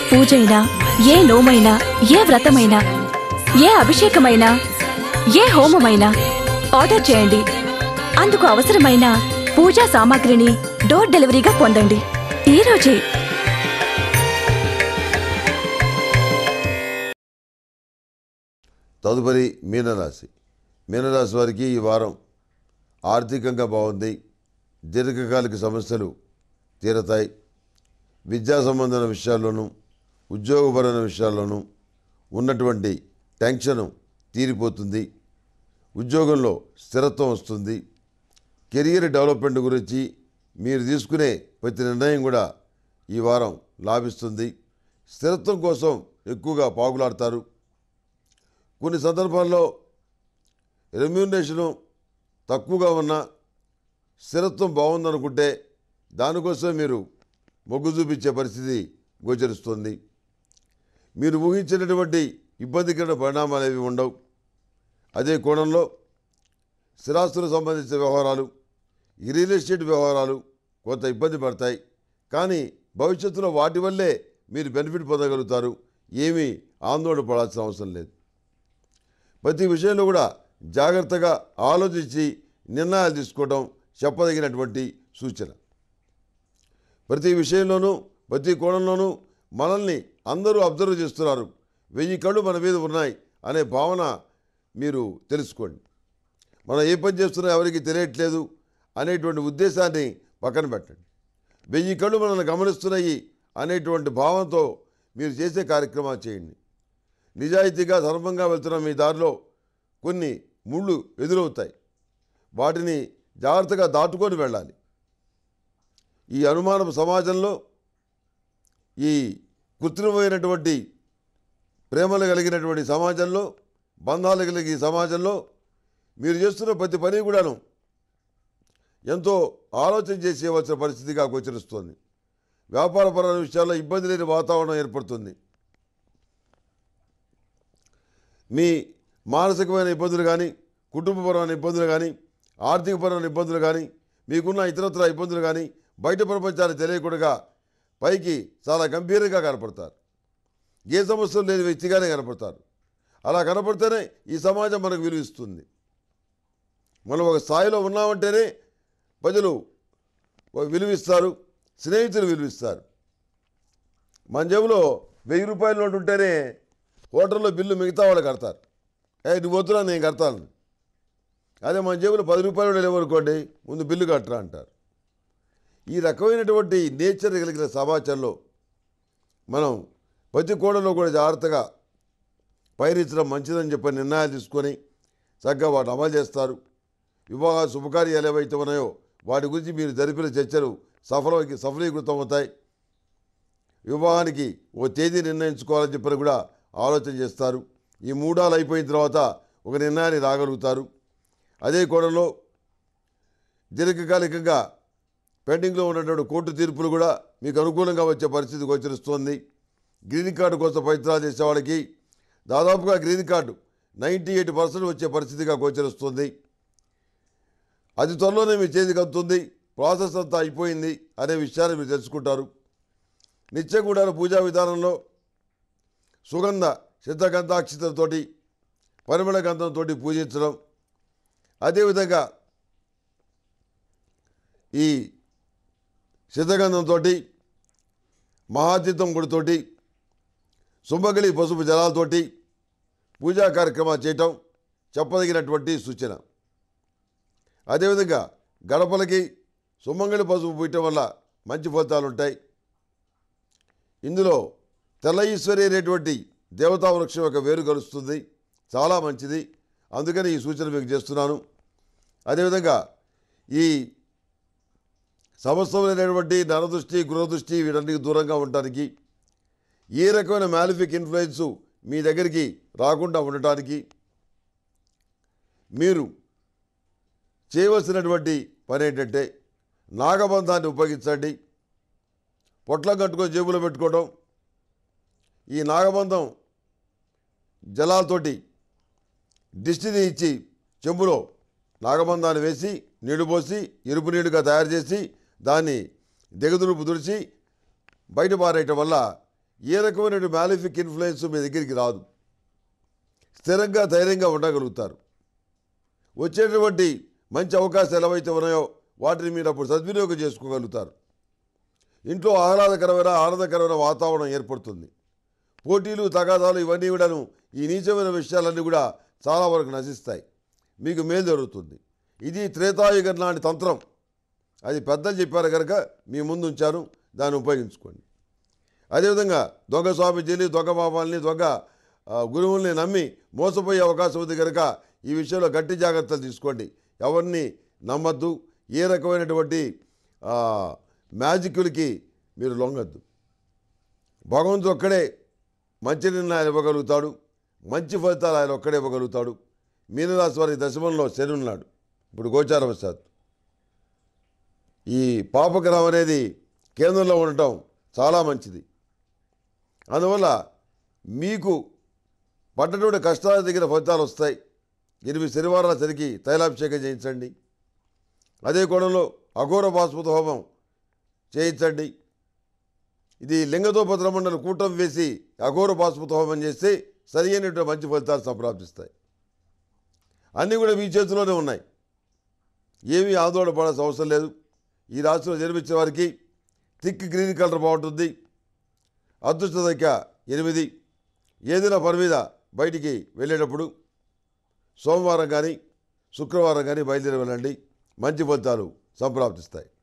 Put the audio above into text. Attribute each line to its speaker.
Speaker 1: పూజైనా ఏ నోమైనా ఏ వ్రతమైనా ఏ అభిషేకమైనా ఏ హోమమైనా ఆర్డర్ చేయండి అందుకు అవసరమైన పూజా సామాగ్రిని డోర్ డెలివరీగా పొందండి ఈ రోజే
Speaker 2: తదుపరి మీనరాశి మీనరాశి వారికి ఈ వారం ఆర్థికంగా బాగుంది దీర్ఘకాలిక సమస్యలు తీరతాయి విద్యా సంబంధమైన విషయాల్లోనూ ఉద్యోగపరమైన విషయాల్లోనూ ఉన్నటువంటి టెన్షను తీరిపోతుంది ఉద్యోగంలో స్థిరత్వం వస్తుంది కెరియర్ డెవలప్మెంట్ గురించి మీరు తీసుకునే ప్రతి నిర్ణయం కూడా ఈ వారం లాభిస్తుంది స్థిరత్వం కోసం ఎక్కువగా పాకులాడతారు కొన్ని సందర్భాల్లో రెమ్యూనరేషను తక్కువగా ఉన్నా స్థిరత్వం బాగుందనుకుంటే దానికోసం మీరు మొగ్గు చూపించే పరిస్థితి గోచరిస్తుంది మీరు ఊహించినటువంటి ఇబ్బందికర పరిణామాలు ఏవి ఉండవు అదే కోణంలో స్థిరాస్తులకు సంబంధించిన వ్యవహారాలు ఈ రియల్ ఎస్టేట్ వ్యవహారాలు కొంత ఇబ్బంది పడతాయి కానీ భవిష్యత్తులో వాటి వల్లే మీరు బెనిఫిట్ పొందగలుగుతారు ఏమీ ఆందోళన పడాల్సిన అవసరం లేదు ప్రతి విషయంలో కూడా జాగ్రత్తగా ఆలోచించి నిర్ణయాలు తీసుకోవడం చెప్పదగినటువంటి సూచన ప్రతి విషయంలోనూ ప్రతి కోణంలోనూ మనల్ని అందరూ అబ్జర్వ్ చేస్తున్నారు వెయ్యి కళ్ళు మన మీద ఉన్నాయి అనే భావన మీరు తెలుసుకోండి మనం ఏ పని చేస్తున్నా ఎవరికి తెలియట్లేదు అనేటువంటి ఉద్దేశాన్ని పక్కన పెట్టండి వెయ్యి కళ్ళు మనల్ని గమనిస్తున్నాయి అనేటువంటి భావంతో మీరు చేసే కార్యక్రమాలు చేయండి నిజాయితీగా ధర్మంగా వెళ్తున్న మీ దారిలో కొన్ని ముళ్ళు ఎదురవుతాయి వాటిని జాగ్రత్తగా దాటుకొని వెళ్ళాలి ఈ అనుమానపు సమాజంలో ఈ కృత్రిమమైనటువంటి ప్రేమలు కలిగినటువంటి సమాజంలో బంధాలు కలిగి ఈ సమాజంలో మీరు చేస్తున్న ప్రతి పని కూడాను ఎంతో ఆలోచన చేసి చేయవలసిన పరిస్థితిగా గోచరిస్తోంది వ్యాపారపరమైన విషయాల్లో ఇబ్బంది లేని వాతావరణం ఏర్పడుతుంది మీ మానసికమైన ఇబ్బందులు కానీ కుటుంబపరమైన ఇబ్బందులు కానీ ఆర్థికపరమైన ఇబ్బందులు కానీ మీకున్న ఇతరత్ర ఇబ్బందులు కానీ బయట ప్రపంచానికి తెలియకుండా పైకి చాలా గంభీరంగా కనపడతారు ఏ సమస్యలు లేని వ్యక్తిగానే కనపడతారు అలా కనపడితేనే ఈ సమాజం మనకు విలువిస్తుంది మనం ఒక స్థాయిలో ఉన్నామంటేనే ప్రజలు విలువిస్తారు స్నేహితులు విలువిస్తారు మన జేబులో వెయ్యి రూపాయలు నోటు ఉంటేనే హోటల్లో బిల్లు మిగతా వాళ్ళు కడతారు ఏ నువ్వు వద్దురా నేను కడతాను అదే మన జేబులో పది రూపాయలు లేవనుకోండి ముందు బిల్లు కట్టరా అంటారు ఈ రకమైనటువంటి నేచర్ కలిగిన సమాచారంలో మనం ప్రతి కోణంలో కూడా జాగ్రత్తగా పయనించడం మంచిదని చెప్పి నిర్ణయాలు తీసుకొని చక్కగా వాటిని అమలు చేస్తారు వివాహ శుభకార్యాలు ఏవైతే ఉన్నాయో వాటి గురించి మీరు జరిపిన చర్చలు సఫల సఫలీకృతం అవుతాయి వివాహానికి ఓ తేదీ నిర్ణయించుకోవాలని చెప్పని కూడా ఆలోచన చేస్తారు ఈ మూడాలు అయిపోయిన తర్వాత ఒక నిర్ణయాన్ని రాగలుగుతారు అదే కోణంలో దీర్ఘకాలికంగా పెండింగ్లో ఉన్నటువంటి కోర్టు తీర్పులు కూడా మీకు అనుకూలంగా వచ్చే పరిస్థితి గోచరిస్తోంది గ్రీన్ కార్డు కోసం ప్రయత్నాలు చేసే వాళ్ళకి దాదాపుగా green card ninety eight percent వచ్చే పరిస్థితిగా గోచరిస్తుంది అది త్వరలోనే మీ చేతికి అందుతుంది ప్రాసెస్ అంతా అయిపోయింది అనే విషయాన్ని మీరు తెలుసుకుంటారు నిత్యగూడాల పూజా విధానంలో సుగంధ సిద్ధగంధాక్షితలతోటి పరిమళ గంధంతో పూజించడం అదేవిధంగా ఈ సిద్ధగంధంతో మహాతీర్థం గుడితోటి సుంభగలి పసుపు జలాలతోటి పూజా కార్యక్రమాలు చేయటం చెప్పదగినటువంటి సూచన అదేవిధంగా గడపలకి సుమంగళి పసుపు పూయటం వల్ల మంచి ఫలితాలు ఉంటాయి ఇందులో తెల్ల ఈశ్వరి అనేటువంటి దేవతా వృక్షం యొక్క వేరు కలుస్తుంది చాలా మంచిది అందుకని ఈ సూచన మీకు చేస్తున్నాను అదేవిధంగా ఈ సమస్తమైనటువంటి నరదృష్టి గృహదృష్టి వీటన్నిటికి దూరంగా ఉండటానికి ఏ రకమైన మ్యాలిఫిక్ ఇన్ఫ్లుయెన్సు మీ దగ్గరికి రాకుండా ఉండటానికి మీరు చేయవలసినటువంటి పని ఏంటంటే నాగబంధాన్ని ఉపయోగించండి పొట్లం కట్టుకొని జేబులో పెట్టుకోవడం ఈ నాగబంధం జలాలతోటి దిష్టిని ఇచ్చి చెంబులో నాగబంధాన్ని వేసి నీళ్లు పోసి ఎరుపు నీళ్లుగా తయారు చేసి దాన్ని దిగదురుపు దుడిచి బయట పారేయటం వల్ల ఏ రకమైన మ్యాలిఫిక్ ఇన్ఫ్లుయెన్స్ మీ దగ్గరికి రాదు స్థిరంగా ధైర్యంగా ఉండగలుగుతారు వచ్చేటువంటి మంచి అవకాశాలు ఏవైతే ఉన్నాయో వాటిని మీరు అప్పుడు సద్వినియోగం చేసుకోగలుగుతారు ఇంట్లో ఆహ్లాదకరమైన ఆనందకరమైన వాతావరణం ఏర్పడుతుంది పోటీలు తగాదాలు ఇవన్నీ కూడాను ఈ నీచమైన విషయాలన్నీ కూడా చాలా వరకు నశిస్తాయి మీకు మేలు జరుగుతుంది ఇది త్రేతాయుగం లాంటి తంత్రం అది పెద్దలు చెప్పారు కనుక మీ ముందు ఉంచాను దాన్ని ఉపయోగించుకోండి అదేవిధంగా దొంగ స్వామీజీని దొంగ బాబాల్ని దొంగ ఆ, గురువుల్ని నమ్మి మోసపోయే అవకాశం ఉంది కనుక ఈ విషయంలో గట్టి జాగ్రత్తలు తీసుకోండి ఎవరిని నమ్మద్దు ఏ రకమైనటువంటి ఆ, మ్యాజిక్లకి మీరు లొంగద్దు భగవంతుడు ఒక్కడే మంచి నిర్ణయాలు ఇవ్వగలుగుతాడు మంచి ఫలితాలు ఆయన ఒక్కడే ఇవ్వగలుగుతాడు మీనరాశి వారి దశమంలో శని ఉన్నాడు ఇప్పుడు గోచారవశాత్తు ఈ పాపగ్రహం అనేది కేంద్రంలో ఉండటం చాలా మంచిది అందువల్ల మీకు పడ్డటువంటి కష్టాల దగ్గర ఫలితాలు వస్తాయి ఎనిమిది శనివారాల సరికి తైలాభిషేకం చేయించండి అదే కోణంలో అఘోర బాస్మత హోమం చేయించండి ఇది లింగదోపద్రమండలు కూటం వేసి అఘోర బాస్మత హోమం చేస్తే సరి అయినటువంటి మంచి ఫలితాలు సంప్రాప్తిస్తాయి అన్నీ కూడా మీ చేతిలోనే ఉన్నాయి ఏమీ ఆందోళన పడాల్సిన అవసరం లేదు ఈ రాశిలో జన్మించే వారికి థిక్ గ్రీన్ కలర్ బాగుంటుంది అదృష్ట సంఖ్య ఎనిమిది ఏదైనా పని మీద బయటికి వెళ్ళేటప్పుడు సోమవారం కానీ శుక్రవారం కానీ బయలుదేరి వెళ్ళండి మంచి ఫలితాలు సంప్రాప్తిస్తాయి